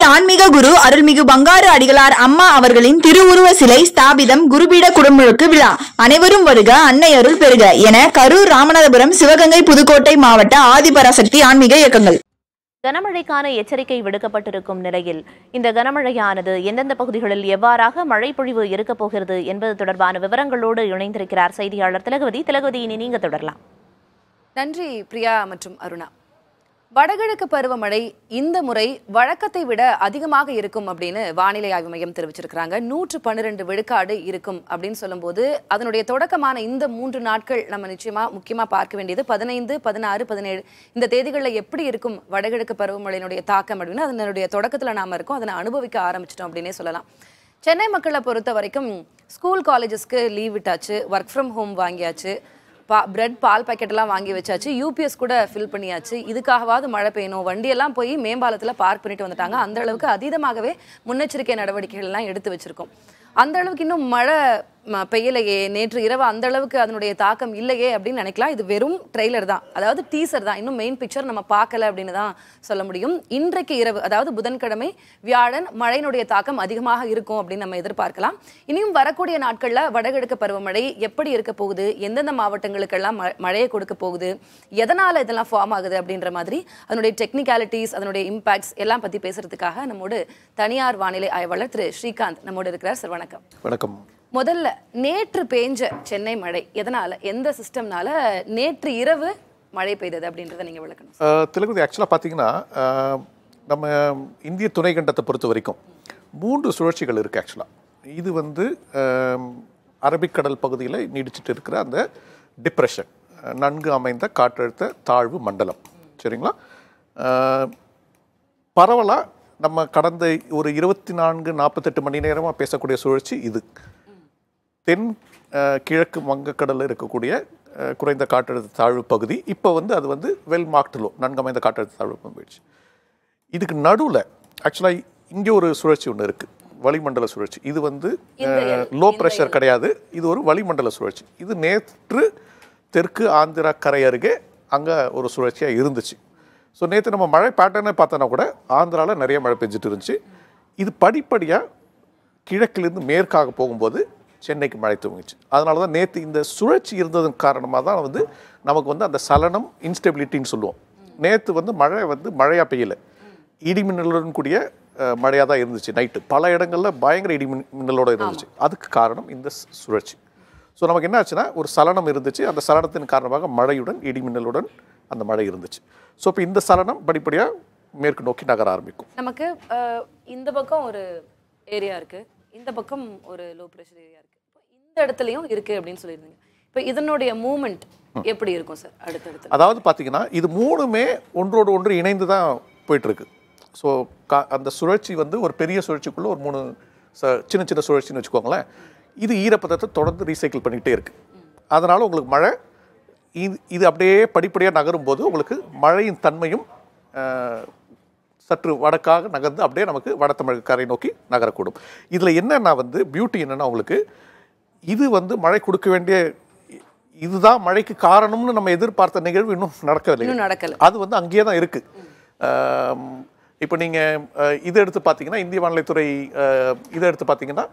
ஆன்மீக குரு அருள்மிகு பங்காரு அடிகளார் அம்மா அவர்களின் திருவுருவ சிலை ஸ்தாபிதம் குருபீட குடமுழுக்கு விழா அனைவரும் வருக அன்னை அருள் பெறுக என கரூர் ராமநாதபுரம் சிவகங்கை புதுக்கோட்டை மாவட்ட ஆதிபராசக்தி ஆன்மீக இயக்கங்கள் கனமழைக்கான எச்சரிக்கை விடுக்கப்பட்டிருக்கும் நிலையில் இந்த கனமழையானது எந்தெந்த பகுதிகளில் எவ்வாறாக மழை பொழிவு இருக்கப் போகிறது என்பது தொடர்பான விவரங்களோடு இணைந்திருக்கிறார் செய்தியாளர் திலகவதி திலகவதி இனி நீங்க தொடரலாம் நன்றி பிரியா மற்றும் அருணா வடகிழக்கு பருவமழை இந்த முறை வழக்கத்தை விட அதிகமாக இருக்கும் அப்படின்னு வானிலை ஆய்வு மையம் தெரிவிச்சிருக்கிறாங்க நூற்று பன்னிரெண்டு விழுக்காடு இருக்கும் அப்படின்னு சொல்லும்போது அதனுடைய தொடக்கமான இந்த மூன்று நாட்கள் நம்ம நிச்சயமா முக்கியமா பார்க்க வேண்டியது பதினைந்து பதினாறு பதினேழு இந்த தேதிகளில் எப்படி இருக்கும் வடகிழக்கு பருவமழையினுடைய தாக்கம் அப்படின்னு அதனுடைய தொடக்கத்தில் நாம இருக்கோம் அதனை அனுபவிக்க ஆரம்பிச்சிட்டோம் அப்படின்னே சொல்லலாம் சென்னை மக்களை பொறுத்த வரைக்கும் ஸ்கூல் காலேஜஸ்க்கு லீவ் விட்டாச்சு ஒர்க் ஃப்ரம் ஹோம் வாங்கியாச்சு பா பிரெட் பால் பாக்கெட்டெல்லாம் வாங்கி வச்சாச்சு யூபிஎஸ் கூட ஃபில் பண்ணியாச்சு இதுக்காகவாவது மழை பெய்யணும் வண்டியெல்லாம் போய் மேம்பாலத்தில் பார்க் பண்ணிட்டு வந்துட்டாங்க அந்த அளவுக்கு அதீதமாகவே முன்னெச்சரிக்கை நடவடிக்கைகள் எல்லாம் எடுத்து வச்சிருக்கோம் அந்த அளவுக்கு இன்னும் மழை ம, பெய்யலையே நேற்று இரவு அந்த அளவுக்கு அதனுடைய தாக்கம் இல்லையே அப்படின்னு நினைக்கலாம் இது வெறும் ட்ரெய்லர் தான் அதாவது டீசர் தான் இன்னும் மெயின் பிக்சர் நம்ம பார்க்கல அப்படின்னு தான் சொல்ல முடியும் இன்றைக்கு இரவு அதாவது புதன்கிழமை வியாழன் மழையினுடைய தாக்கம் அதிகமாக இருக்கும் அப்படின்னு நம்ம எதிர்பார்க்கலாம் இனியும் வரக்கூடிய நாட்கள்ல வடகிழக்கு பருவமழை எப்படி இருக்க போகுது எந்தெந்த மாவட்டங்களுக்கெல்லாம் ம- மழையை கொடுக்க போகுது எதனால இதெல்லாம் ஃபார்ம் ஆகுது அப்படின்ற மாதிரி அதனுடைய டெக்னிக்காலிட்டிஸ் அதனுடைய இம்பாக்ட்ஸ் எல்லாம் பத்தி பேசுறதுக்காக நம்மோடு தனியார் வானிலை ஆய்வாளர் திரு ஸ்ரீகாந்த் நம்மோடு இருக்கிறார் சார் வணக்கம் வணக்கம் முதல்ல நேற்று பேஞ்ச சென்னை மழை எதனால எந்த சிஸ்டம்னால நேற்று இரவு மழை பெய்தது அப்படின்றத நீங்க விளக்கணும் அஹ், திலகவதி ஆக்சுவலாக பார்த்தீங்கன்னா அஹ், நம்ம இந்திய துணைக்கண்டத்தை பொறுத்த வரைக்கும் மூன்று சுழற்சிகள் இருக்குது ஆக்சுவலாக இது வந்து அஹ், அரபிக்கடல் பகுதியில் நீடிச்சிட்டு இருக்கிற அந்த டிப்ரெஷன் நன்கு அமைந்த காற்றழுத்த தாழ்வு மண்டலம் சரிங்களா பரவலாக நம்ம கடந்த ஒரு இருபத்தி நான்கு நாற்பத்தெட்டு மணி நேரமாக பேசக்கூடிய சுழற்சி இது தென் அஹ், கிழக்கு வங்கக்கடலில் இருக்கக்கூடிய அஹ், குறைந்த காற்றழுத்த தாழ்வு பகுதி இப்போ வந்து அது வந்து வெல் மார்க்டு லோ நன்கமைந்த காற்றழுத்த தாழ்வு பகுதி போயிடுச்சு இதுக்கு நடுவில் ஆக்சுவலாக இங்கே ஒரு சுழற்சி ஒன்று இருக்குது வளிமண்டல சுழற்சி இது வந்து லோ ப்ரெஷர் கிடையாது இது ஒரு வளிமண்டல சுழற்சி இது நேற்று தெற்கு ஆந்திரா கரை அருகே அங்கே ஒரு சுழற்சியாக இருந்துச்சு ஸோ நேற்று நம்ம மழை பேட்டர்னே பார்த்தோன்னா கூட ஆந்திராவில் நிறைய மழை பெஞ்சிட்டு இருந்துச்சு இது படிப்படியாக கிழக்கிலிருந்து மேற்காக போகும்போது சென்னைக்கு மழை துவங்கிச்சு அதனால தான் நேற்று இந்த சுழற்சி இருந்ததன் காரணமாக தான் வந்து நமக்கு வந்து அந்த சலனம் இன்ஸ்டெபிலிட்டின்னு சொல்லுவோம் நேற்று வந்து மழை வந்து மழையாக பெய்யல இடி மின்னலுடன் கூடிய மழையாக தான் இருந்துச்சு நைட்டு பல இடங்களில் பயங்கர இடி மின் மின்னலோட இருந்துச்சு அதுக்கு காரணம் இந்த சு- சுழற்சி ஸோ நமக்கு என்ன ஆச்சுன்னா ஒரு சலனம் இருந்துச்சு அந்த சலனத்தின் காரணமாக மழையுடன் இடி மின்னலுடன் அந்த மழை இருந்துச்சு ஸோ இப்போ இந்த சலனம் படிப்படியாக மேற்கு நோக்கி நகர ஆரம்பிக்கும் நமக்கு அஹ், இந்த பக்கம் ஒரு ஏரியா இருக்கு இந்த பக்கம் ஒரு லோ ப்ரெஷர் ஏரியா இருக்கு இப்போ இந்த இடத்துலயும் இருக்கு அப்படின்னு சொல்லியிருந்தீங்க இப்போ இதனுடைய மூமெண்ட் எப்படி இருக்கும் சார் அடுத்தடுத்து அதாவது பார்த்தீங்கன்னா இது மூணுமே ஒன்றோடு ஒன்று இணைந்து தான் போயிட்டுருக்கு ஸோ கா அந்த சுழற்சி வந்து ஒரு பெரிய சுழற்சிக்குள்ளே ஒரு மூணு ச சின்ன சின்ன சுழற்சின்னு வச்சுக்கோங்களேன் இது ஈரப்பதத்தை தொடர்ந்து ரீசைக்கிள் பண்ணிக்கிட்டே இருக்குது அதனால் உங்களுக்கு மழை இது இது அப்படியே படிப்படியாக நகரும் போது உங்களுக்கு மழையின் தன்மையும் அஹ், சற்று வடக்காக நகர்ந்து அப்படியே நமக்கு வட தமிழக கரை நோக்கி நகரக்கூடும் இதில் என்னன்னா வந்து பியூட்டி என்னன்னா உங்களுக்கு இது வந்து மழை கொடுக்க வேண்டிய இதுதான் மழைக்கு காரணம்னு நம்ம எதிர்பார்த்த நிகழ்வு இன்னும் நடக்கவில்லை இன்னும் நடக்கல அது வந்து அங்கேயே தான் இருக்கு ஆம், இப்போ நீங்க அஹ், இதை எடுத்து பார்த்தீங்கன்னா இந்திய வானிலைத்துறை அஹ், இதை எடுத்து பார்த்தீங்கன்னா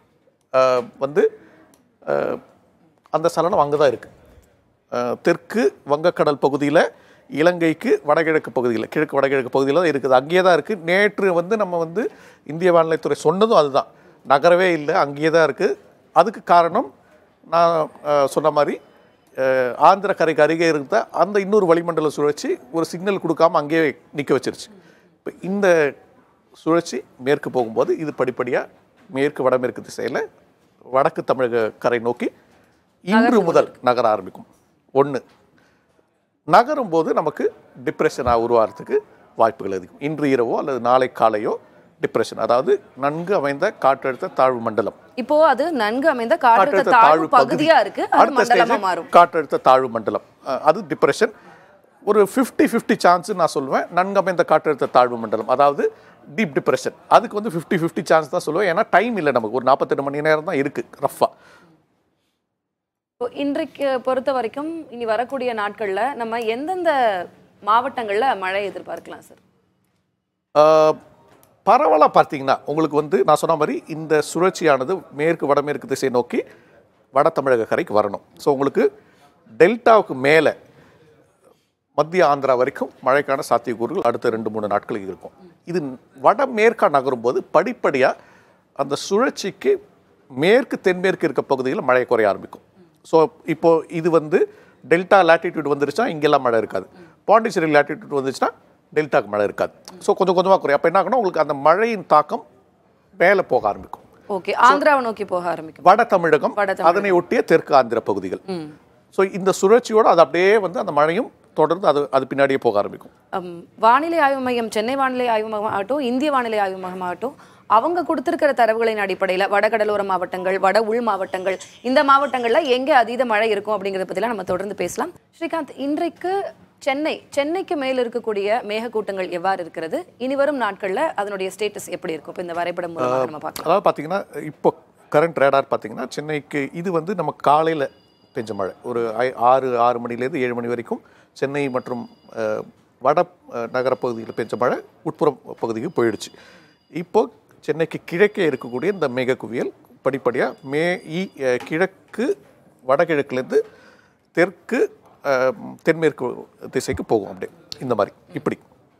அஹ், வந்து அஹ், அந்த சலனம் அங்கே தான் இருக்கு அஹ், தெற்கு வங்கக்கடல் பகுதியில் இலங்கைக்கு வடகிழக்கு பகுதியில் கிழக்கு வடகிழக்கு பகுதியில் தான் இருக்குது அங்கேயே தான் இருக்குது நேற்று வந்து நம்ம வந்து இந்திய வானிலைத்துறை சொன்னதும் அதுதான் நகரவே இல்லை அங்கேயே தான் இருக்குது அதுக்கு காரணம் நான் அஹ், சொன்ன மாதிரி அஹ், ஆந்திர கரைக்கு அருகே இருந்த அந்த இன்னொரு வளிமண்டல சுழற்சி ஒரு சிக்னல் கொடுக்காம அங்கேயே நிற்க வச்சிருச்சு இப்போ இந்த சுழற்சி மேற்கு போகும்போது இது படிப்படியாக மேற்கு வடமேற்கு திசையில் வடக்கு தமிழக கரை நோக்கி இன்று முதல் நகர ஆரம்பிக்கும் ஒன்று நகரும் போது நமக்கு டிப்ரெஷனாக உருவாகிறதுக்கு வாய்ப்புகள் அதிகம் இன்று இரவோ அல்லது நாளை காலையோ டிப்ரெஷன் அதாவது நன்கு அமைந்த காற்றழுத்த தாழ்வு மண்டலம் இப்போ அது நன்கு அமைந்த காற்றழுத்த தாழ்வு பகுதியா இருக்கு அது அடுத்த மண்டலமா stage மாறும் காற்றழுத்த தாழ்வு மண்டலம் அஹ், அது டிப்ரெஷன் ஒரு ஃபிஃப்டி ஃபிஃப்டி சான்ஸ் நான் சொல்லுவேன் நன்கு அமைந்த காற்றழுத்த தாழ்வு மண்டலம் அதாவது டீப் டிப்ரெஷன் அதுக்கு வந்து ஃபிஃப்டி ஃபிஃப்டி சான்ஸ் தான் சொல்லுவேன் ஏன்னா டைம் இல்லை நமக்கு ஒரு நாற்பத்தெட்டு மணி நேரம் தான் இருக்குது ரஃபா இப்போ இன்றைக்கு பொறுத்த வரைக்கும் இனி வரக்கூடிய நாட்கள்ல நம்ம எந்தெந்த மாவட்டங்கள்ல மழை எதிர்பார்க்கலாம் சார் பரவலாக பார்த்தீங்கன்னா உங்களுக்கு வந்து நான் சொன்ன மாதிரி இந்த சுழற்சியானது மேற்கு வடமேற்கு திசை நோக்கி வட தமிழக கரைக்கு வரணும் ஸோ உங்களுக்கு டெல்டாவுக்கு மேலே மத்திய ஆந்திரா வரைக்கும் மழைக்கான சாத்தியக்கூறுகள் அடுத்த ரெண்டு மூணு நாட்களுக்கு இருக்கும் இது வடமேற்கா நகரும் போது படிப்படியாக அந்த சுழற்சிக்கு மேற்கு தென்மேற்கு இருக்க பகுதியில் மழை குறைய ஆரம்பிக்கும் ஸோ இப்போ இது வந்து டெல்டா லாட்டிடியூட் வந்துருச்சுன்னா இங்கெல்லாம் மழை இருக்காது பாண்டிச்சேரி லாட்டிடியூட் வந்துச்சுன்னா டெல்டாக்கு மழை இருக்காது ஸோ கொஞ்சம் கொஞ்சமாக குறையும் அப்போ என்ன ஆகும்னா உங்களுக்கு அந்த மழையின் தாக்கம் மேலே போக ஆரம்பிக்கும் ஓகே ஆந்திராவை நோக்கி போக ஆரம்பிக்கும் வட தமிழகம் வட தமிழகம். அதனை ஒட்டிய தெற்கு ஆந்திர பகுதிகள் ஸோ இந்த சுழற்சியோட அது அப்படியே வந்து அந்த மழையும் தொடர்ந்து அது அது பின்னாடியே போக ஆரம்பிக்கும் அம், வானிலை ஆய்வு மையம் சென்னை வானிலை ஆய்வு மையம் ஆகட்டும் இந்திய வானிலை ஆய்வு மையம் ஆகட்டும் அவங்க கொடுத்திருக்கிற தரவுகளின் அடிப்படையில் வடகடலோர மாவட்டங்கள் வட உள் மாவட்டங்கள் இந்த மாவட்டங்கள்ல எங்க அதீத மழை இருக்கும் அப்படிங்கறத பத்திலாம் நம்ம தொடர்ந்து பேசலாம் ஸ்ரீகாந்த் இன்றைக்கு சென்னை சென்னைக்கு மேல் இருக்கக்கூடிய மேகக்கூட்டங்கள் எவ்வாறு இருக்கிறது இனி வரும் நாட்கள்ல அதனுடைய ஸ்டேட்டஸ் எப்படி இருக்கும் இப்போ இந்த வரைபடம் மூலமாக நம்ம பார்க்கலாம் அதாவது பார்த்தீங்கன்னா இப்போ கரண்ட் ரேடார் பார்த்தீங்கன்னா சென்னைக்கு இது வந்து நம்ம காலையில் பெஞ்ச மழை ஒரு ஐ- ஆறு ஆறு மணிலேருந்து ஏழு மணி வரைக்கும் சென்னை மற்றும் அஹ், வட அஹ், நகர பகுதியில் பெஞ்ச மழை உட்புற பகுதிக்கு போயிடுச்சு இப்போ சென்னைக்கு கிழக்கே இருக்கக்கூடிய இந்த மேக குவியல் படிப்படியாக மே இ அஹ், கிழக்கு வடகிழக்குலேருந்து தெற்கு அஹ், தென்மேற்கு திசைக்கு போகும் அப்படியே இந்த மாதிரி இப்படி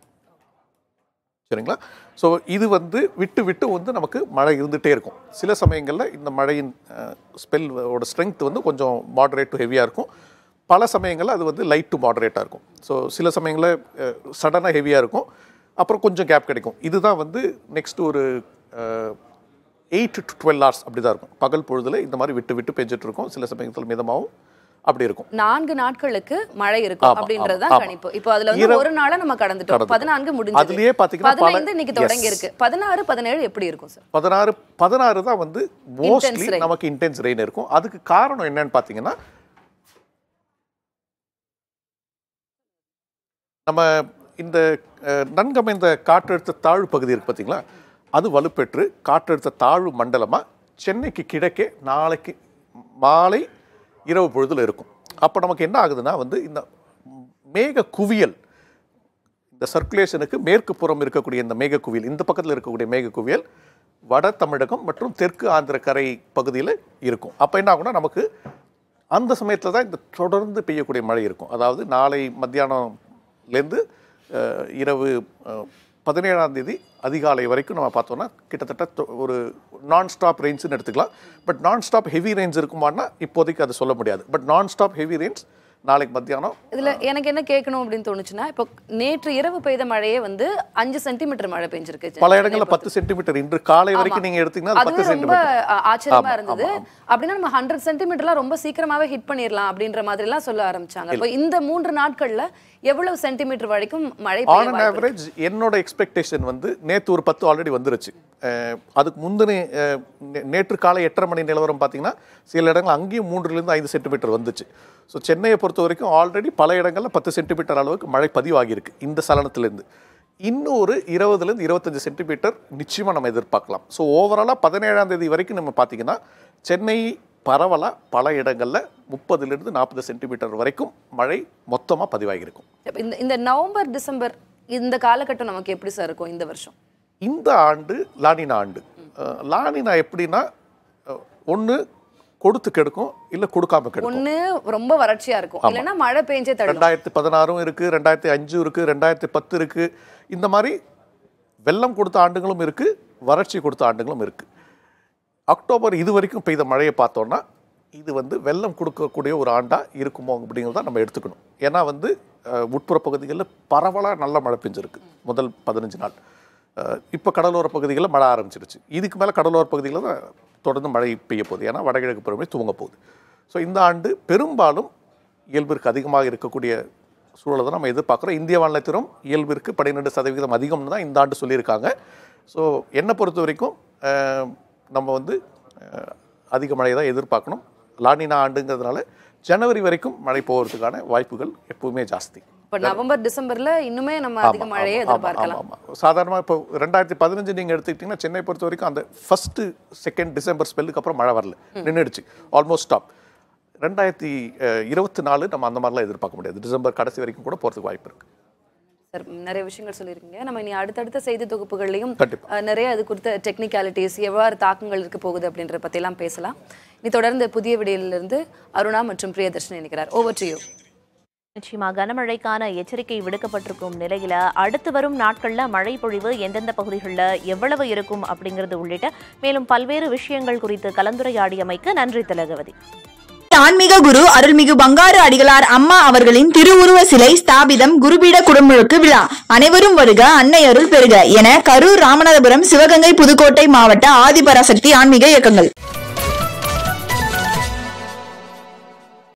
சரிங்களா ஸோ இது வந்து விட்டு விட்டு வந்து நமக்கு மழை இருந்துகிட்டே இருக்கும் சில சமயங்களில் இந்த மழையின் ஸ்பெல் ஓட ஸ்ட்ரென்த் வந்து கொஞ்சம் மாடரேட் டு ஹெவியாக இருக்கும் பல சமயங்களில் அது வந்து லைட் டு மாடரேட்டாக இருக்கும் ஸோ சில சமயங்களில் சடனாக ஹெவியாக இருக்கும் அப்புறம் கொஞ்சம் கேப் கிடைக்கும் இதுதான் வந்து நெக்ஸ்ட் ஒரு எயிட் டு டுவெல் ஹவர்ஸ் அப்படி தான் இருக்கும் பகல் பொழுதுல இந்த மாதிரி விட்டு விட்டு பெஞ்சிட்டு இருக்கும் சில சமயத்தில் மிதமாகவும் அப்படி இருக்கும் நான்கு நாட்களுக்கு மழை இருக்கும் ஆமா, அப்படின்றதுதான் ஆமா, ஆமா. கணிப்பு இப்போ அதுல வந்து இரவு- ஒரு நாளா நம்ம கடந்துட்டோம் கடந்துட்டோம். பதினான்கு முடிஞ்சது அதுலயே பாத்தீங்கன்னா பல- பதினைந்து இன்னைக்கு தொடங்கி Yes. இருக்கு பதினாறு பதினேழு எப்படி இருக்கும் சார் பதினாறு பதினாறு தான் வந்து மோஸ்ட்லி rain. நமக்கு இன்டென்ஸ் ரெயின் இருக்கும் அதுக்கு காரணம் என்னன்னு பார்த்தீங்கன்னா நம்ம இந்த அஹ், நன்கமைந்த காற்றழுத்த தாழ்வு பகுதி இருக்கு பார்த்தீங்களா அது வலுப்பெற்று காற்றழுத்த தாழ்வு மண்டலமாக சென்னைக்கு கிழக்கே நாளைக்கு மாலை இரவு பொழுதுல இருக்கும் அப்போ நமக்கு என்ன ஆகுதுன்னா வந்து இந்த மேக குவியல் இந்த சர்க்குலேஷனுக்கு மேற்கு புறம் இருக்கக்கூடிய இந்த மேக குவியல் இந்த பக்கத்தில் இருக்கக்கூடிய மேக குவியல் வட தமிழகம் மற்றும் தெற்கு ஆந்திர கரை பகுதியில் இருக்கும் அப்போ என்ன ஆகும்னா நமக்கு அந்த சமயத்தில் தான் இந்த தொடர்ந்து பெய்யக்கூடிய மழை இருக்கும் அதாவது நாளை மத்தியானம்லேருந்து அஹ், இரவு அஹ், பதினேழாம் தேதி அதிகாலை வரைக்கும் நம்ம பார்த்தோம்னா கிட்டத்தட்ட தொ- ஒரு நான் ஸ்டாப் ரெயின்ஸ்னு எடுத்துக்கலாம் பட் நான் ஸ்டாப் ஹெவி ரெயின்ஸ் இருக்குமான்னா இப்போதைக்கு அது சொல்ல முடியாது பட் நான் ஸ்டாப் ஹெவி ரெயின்ஸ் நாளைக்கு மத்தியானம் இதுல எனக்கு என்ன கேட்கணும் அப்படின்னு தோணுச்சுன்னா இப்போ நேற்று இரவு பெய்த மழையே வந்து அஞ்சு சென்டிமீட்டர் மழை பெஞ்சிருக்கு பல இடங்களில் பத்து சென்டிமீட்டர் இன்று காலை வரைக்கும் நீங்க எடுத்தீங்கன்னா அது அதுவே பத்து ரொம்ப சென்டிமீட்டர் ஆ- ஆச்சரியமா ஆமா, இருந்தது ஆமா, அப்படின்னா நம்ம ஹண்ட்ரட் சென்டிமீட்டர்லாம் ரொம்ப சீக்கிரமாவே ஹிட் பண்ணிடலாம் அப்படின்ற மாதிரி எல்லாம் சொல்ல ஆரம்பிச்சாங்க இப்போ இந்த மூன்று நாட்கள்ல எவ்வளவு சென்டிமீட்டர் வரைக்கும் மழை பெய்ய ஆன் அன் வாய்ப்பு இருக்கு? ஆவரேஜ் என்னோட எக்ஸ்பெக்டேஷன் வந்து நேற்று ஒரு பத்து ஆல்ரெடி வந்துருச்சு அஹ், அதுக்கு முந்தின அஹ், நே- நேற்று காலை எட்டரை மணி நிலவரம் பார்த்தீங்கன்னா சில இடங்கள் அங்கேயும் மூன்றுலேருந்து ஐந்து சென்டிமீட்டர் வந்துச்சு ஸோ சென்னையை பொறுத்த வரைக்கும் ஆல்ரெடி பல இடங்களில் பத்து சென்டிமீட்டர் அளவுக்கு மழை பதிவாகியிருக்கு இந்த சலனத்திலேருந்து இன்னும் ஒரு இருபதுலேருந்து இருபத்தஞ்சு சென்டிமீட்டர் நிச்சயமாக நம்ம எதிர்பார்க்கலாம் ஸோ ஓவராலாக பதினேழாம் தேதி வரைக்கும் நம்ம பார்த்தீங்கன்னா சென்னை பரவலாக பல இடங்களில் முப்பதுலேருந்து நாற்பது சென்டிமீட்டர் வரைக்கும் மழை மொத்தமாக பதிவாகியிருக்கும் இப்ப இந்த இந்த நவம்பர் டிசம்பர் இந்த காலகட்டம் நமக்கு எப்படி சார் இருக்கும் இந்த வருஷம் இந்த ஆண்டு லானினா ஆண்டு அஹ், லானினா எப்படின்னா ஒன்று கொடுத்து கெடுக்கும் இல்லை கொடுக்காம கெடுக்கும் ஒண்ணு ரொம்ப வறட்சியா இருக்கும் இல்லைன்னா மழை பெஞ்சே தள்ளும் ரெண்டாயிரத்தி பதினாறும் இருக்கு ரெண்டாயிரத்தி அஞ்சு இருக்கு ரெண்டாயிரத்தி பத்து இருக்கு இந்த மாதிரி வெள்ளம் கொடுத்த ஆண்டுகளும் இருக்கு வறட்சி கொடுத்த ஆண்டுகளும் இருக்கு அக்டோபர் இது வரைக்கும் பெய்த மழையை பார்த்தோம்னா இது வந்து வெள்ளம் கொடுக்கக்கூடிய ஒரு ஆண்டா இருக்குமோ அப்படிங்கிறத நம்ம எடுத்துக்கணும் ஏன்னா வந்து அஹ், உட்புற பகுதிகளில் பரவலாக நல்ல மழை பெஞ்சிருக்கு முதல் பதினஞ்சு நாள் இப்போ கடலோர பகுதிகளில் மழை ஆரம்பிச்சிருச்சு இதுக்கு மேலே கடலோர பகுதிகளில் தான் தொடர்ந்து மழை பெய்ய போகுது ஏன்னா வடகிழக்கு பருவமழை துவங்க போகுது ஸோ இந்த ஆண்டு பெரும்பாலும் இயல்பிற்கு அதிகமாக இருக்கக்கூடிய சூழலை தான் நம்ம எதிர்பார்க்குறோம் இந்திய வானிலைத்துறையும் இயல்பிற்கு பன்னிரெண்டு சதவீதம் அதிகம்னு தான் இந்த ஆண்டு சொல்லியிருக்காங்க ஸோ என்னை பொறுத்த வரைக்கும் அஹ், நம்ம வந்து அஹ், அதிக மழையை தான் எதிர்பார்க்கணும் லானினா ஆண்டுங்கிறதுனால ஜனவரி வரைக்கும் மழை போகிறதுக்கான வாய்ப்புகள் எப்பவுமே ஜாஸ்தி இப்ப நவம்பர் டிசம்பர்ல இன்னுமே நம்ம அதிக ஆமா, மழையை ஆமா, எதிர்பார்க்கலாம் ஆமா, ஆமா. சாதாரணமா இப்போ ரெண்டாயிரத்தி பதினஞ்சு நீங்க எடுத்துக்கிட்டீங்கன்னா சென்னை பொறுத்த வரைக்கும் அந்த ஃபர்ஸ்ட் செகண்ட் டிசம்பர் ஸ்பெல்லுக்கு அப்புறம் மழை வரல நின்றுடுச்சு ஆல்மோஸ்ட் ஸ்டாப் ரெண்டாயிரத்தி இருபத்தி நாலு நம்ம அந்த மாதிரிலாம் எதிர்பார்க்க முடியாது டிசம்பர் கடைசி வரைக்கும் கூட போறதுக்கு வாய்ப்பு இருக்கு சார் நிறைய விஷயங்கள் சொல்லியிருக்கீங்க நம்ம இனி அடுத்தடுத்த செய்தி தொகுப்புகள்லையும் கண்டிப்பா. அஹ், நிறைய அது குறித்த டெக்னிக்காலிட்டிஸ் எவ்வாறு தாக்கங்கள் இருக்க போகுது அப்படின்றத பற்றியெல்லாம் பேசலாம் இனி தொடர்ந்து புதிய விடியலிருந்து அருணா மற்றும் பிரியதர்ஷன் இணைக்கிறார் ஓவர் டு யூ நிச்சயமா கனமழைக்கான எச்சரிக்கை விடுக்கப்பட்டிருக்கும் நிலையில அடுத்து வரும் நாட்கள்ல மழை பொழிவு எந்தெந்த பகுதிகளில் எவ்வளவு இருக்கும் அப்படிங்கிறது உள்ளிட்ட மேலும் பல்வேறு விஷயங்கள் குறித்து கலந்துரையாடியமைக்கு நன்றி திலகவதி ஆன்மீக குரு அருள்மிகு பங்காரு அடிகளார் அம்மா அவர்களின் திருவுருவ சிலை ஸ்தாபிதம் குருபீட குடமுழுக்கு விழா அனைவரும் வருக அன்னை அருள் பெறுக என கரூர் ராமநாதபுரம் சிவகங்கை புதுக்கோட்டை மாவட்ட ஆதிபராசக்தி ஆன்மீக இயக்கங்கள்